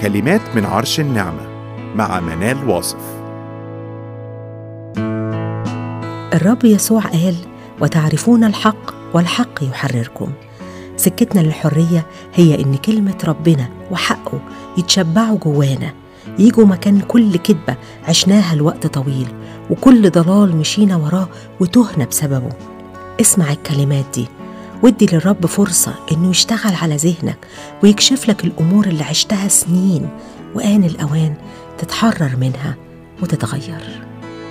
كلمات من عرش النعمة مع منال واصف الرب يسوع قال وتعرفون الحق والحق يحرركم سكتنا للحرية هي إن كلمة ربنا وحقه يتشبعوا جوانا يجوا مكان كل كذبة عشناها لوقت طويل وكل ضلال مشينا وراه وتهنا بسببه اسمع الكلمات دي وادي للرب فرصة إنه يشتغل على ذهنك ويكشف لك الأمور اللي عشتها سنين وآن الأوان تتحرر منها وتتغير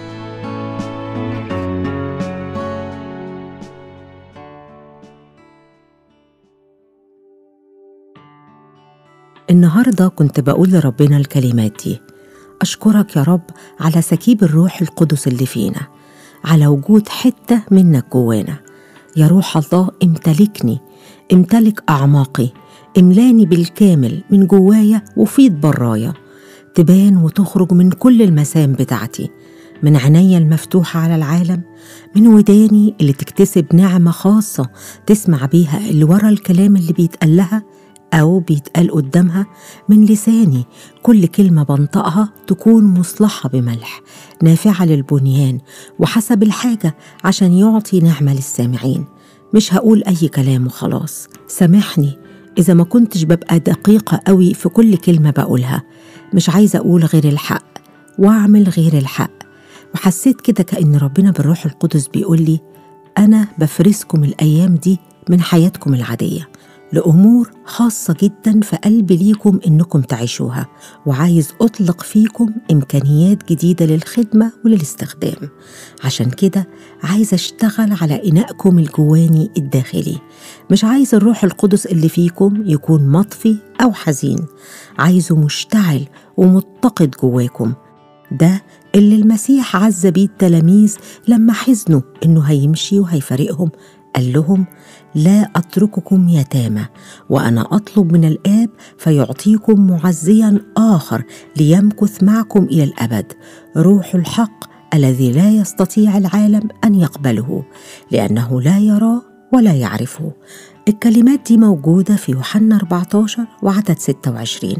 النهارده كنت بقول لربنا الكلمات دي أشكرك يا رب على سكيب الروح القدس اللي فينا على وجود حتة منك جوانا يا روح الله امتلكني امتلك أعماقي املاني بالكامل من جوايا وفيض برايا تبان وتخرج من كل المسام بتاعتي من عينيا المفتوحة على العالم من وداني اللي تكتسب نعمة خاصة تسمع بيها اللي ورا الكلام اللي بيتقال لها أو بيتقال قدامها من لساني كل كلمة بنطقها تكون مصلحة بملح نافعة للبنيان وحسب الحاجة عشان يعطي نعمة للسامعين مش هقول أي كلام وخلاص سامحني إذا ما كنتش ببقى دقيقة قوي في كل كلمة بقولها مش عايزة أقول غير الحق وأعمل غير الحق وحسيت كده كأن ربنا بالروح القدس بيقول لي أنا بفرزكم الأيام دي من حياتكم العادية لأمور خاصة جدا في قلبي ليكم إنكم تعيشوها وعايز أطلق فيكم إمكانيات جديدة للخدمة وللاستخدام عشان كده عايز أشتغل على إنائكم الجواني الداخلي مش عايز الروح القدس اللي فيكم يكون مطفي أو حزين عايزه مشتعل ومتقد جواكم ده اللي المسيح عز بيه التلاميذ لما حزنوا إنه هيمشي وهيفارقهم قال لهم لا اترككم يتامى وانا اطلب من الاب فيعطيكم معزيا اخر ليمكث معكم الى الابد روح الحق الذي لا يستطيع العالم ان يقبله لانه لا يراه ولا يعرفه الكلمات دي موجوده في يوحنا 14 وعدد 26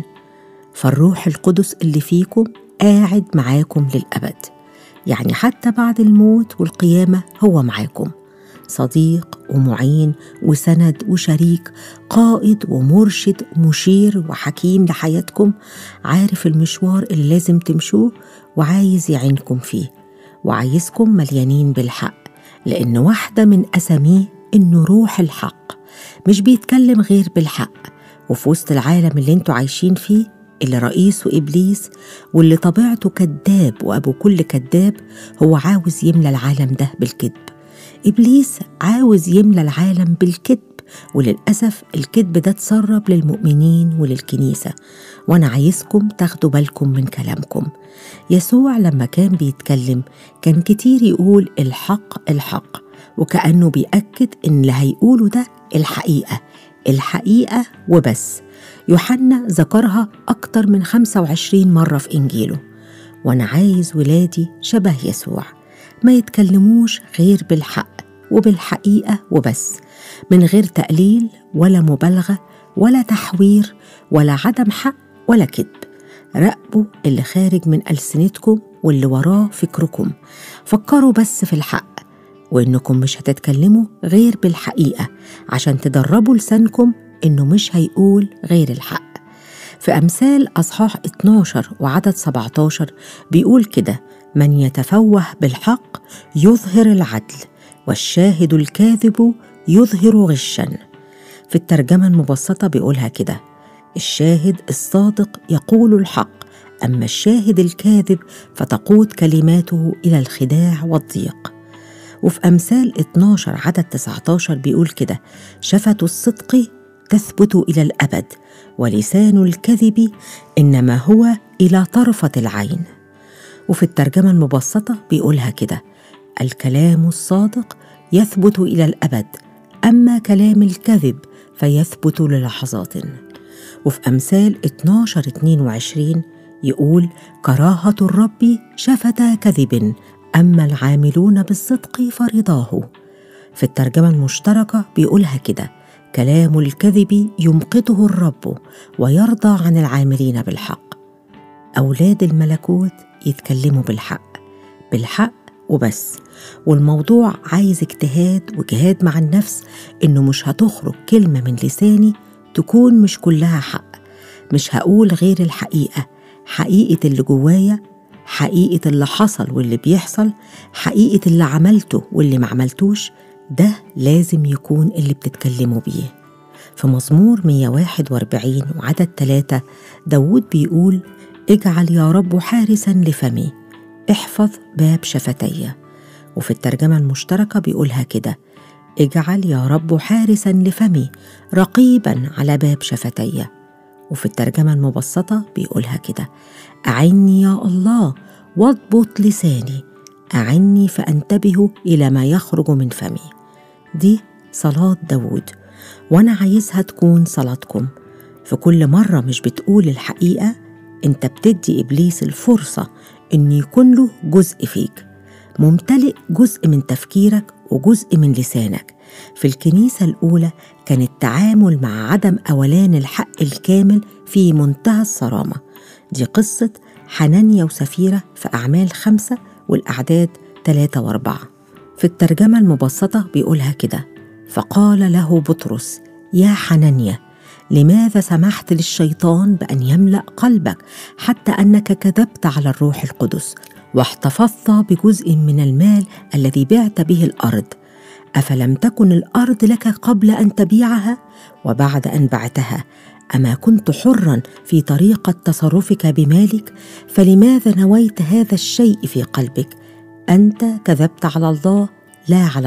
فالروح القدس اللي فيكم قاعد معاكم للابد يعني حتى بعد الموت والقيامه هو معاكم صديق ومعين وسند وشريك قائد ومرشد مشير وحكيم لحياتكم عارف المشوار اللي لازم تمشوه وعايز يعينكم فيه وعايزكم مليانين بالحق لأن واحدة من أساميه إنه روح الحق مش بيتكلم غير بالحق وفي وسط العالم اللي انتوا عايشين فيه اللي رئيسه إبليس واللي طبيعته كذاب وأبو كل كذاب هو عاوز يملى العالم ده بالكذب إبليس عاوز يملى العالم بالكذب وللأسف الكذب ده اتسرب للمؤمنين وللكنيسة وأنا عايزكم تاخدوا بالكم من كلامكم يسوع لما كان بيتكلم كان كتير يقول الحق الحق وكأنه بيأكد إن اللي هيقوله ده الحقيقة الحقيقة وبس يوحنا ذكرها أكتر من 25 مرة في إنجيله وأنا عايز ولادي شبه يسوع ما يتكلموش غير بالحق وبالحقيقة وبس من غير تقليل ولا مبالغة ولا تحوير ولا عدم حق ولا كذب راقبوا اللي خارج من ألسنتكم واللي وراه فكركم فكروا بس في الحق وإنكم مش هتتكلموا غير بالحقيقة عشان تدربوا لسانكم إنه مش هيقول غير الحق في أمثال أصحاح 12 وعدد 17 بيقول كده من يتفوه بالحق يظهر العدل والشاهد الكاذب يظهر غشا في الترجمة المبسطة بيقولها كده الشاهد الصادق يقول الحق أما الشاهد الكاذب فتقود كلماته إلى الخداع والضيق وفي أمثال 12 عدد 19 بيقول كده شفة الصدق تثبت إلى الأبد ولسان الكذب إنما هو إلى طرفة العين وفي الترجمة المبسطة بيقولها كده الكلام الصادق يثبت إلى الأبد أما كلام الكذب فيثبت للحظات وفي أمثال 12 22 يقول كراهة الرب شفة كذب أما العاملون بالصدق فرضاه في الترجمة المشتركة بيقولها كده كلام الكذب يمقته الرب ويرضى عن العاملين بالحق اولاد الملكوت يتكلموا بالحق بالحق وبس والموضوع عايز اجتهاد وجهاد مع النفس انه مش هتخرج كلمه من لساني تكون مش كلها حق مش هقول غير الحقيقه حقيقه اللي جوايا حقيقه اللي حصل واللي بيحصل حقيقه اللي عملته واللي ما عملتوش ده لازم يكون اللي بتتكلموا بيه في مزمور 141 وعدد 3 داود بيقول اجعل يا رب حارسا لفمي احفظ باب شفتي وفي الترجمة المشتركة بيقولها كده اجعل يا رب حارسا لفمي رقيبا على باب شفتي وفي الترجمة المبسطة بيقولها كده أعني يا الله واضبط لساني أعني فأنتبه إلى ما يخرج من فمي دي صلاة داود وأنا عايزها تكون صلاتكم في كل مرة مش بتقول الحقيقة أنت بتدي إبليس الفرصة إن يكون له جزء فيك ممتلئ جزء من تفكيرك وجزء من لسانك في الكنيسة الأولى كان التعامل مع عدم أولان الحق الكامل في منتهى الصرامة دي قصة حنانيا وسفيرة في أعمال خمسة والأعداد ثلاثة وأربعة في الترجمة المبسطة بيقولها كده فقال له بطرس يا حنانيا لماذا سمحت للشيطان بأن يملأ قلبك حتى أنك كذبت على الروح القدس واحتفظت بجزء من المال الذي بعت به الأرض أفلم تكن الأرض لك قبل أن تبيعها وبعد أن بعتها أما كنت حرا في طريقة تصرفك بمالك فلماذا نويت هذا الشيء في قلبك أنت كذبت على الله لا على